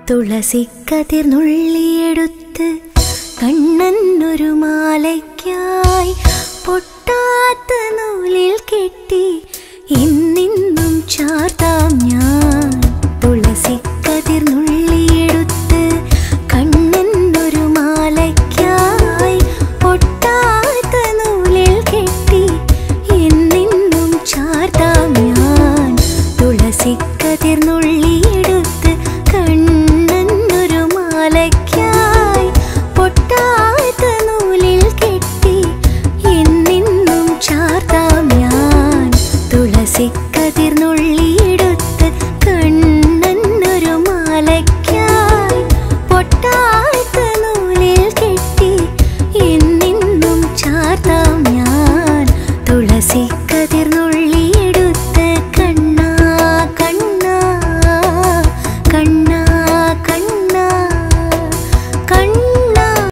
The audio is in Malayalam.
തുളസിക്കതിർന്നുള്ളിയെടുത്ത് കണ്ണന്നൊരു മാലയ്ക്കായി പൊട്ടാത്ത നൂലിൽ കെട്ടി ഇന്നിന്നും ചാർത്താം ഞാൻ തുളസിക്കതിർന്നുള്ളിയെടുത്ത് കണ്ണന്നൊരു മാലയ്ക്കായി പൊട്ടാത്ത നൂലിൽ കെട്ടി എന്നെന്നും ചാർത്താം ഞാൻ തുളസിക്കതിർന്നുള്ളിയെടുത്ത് കണ്ണ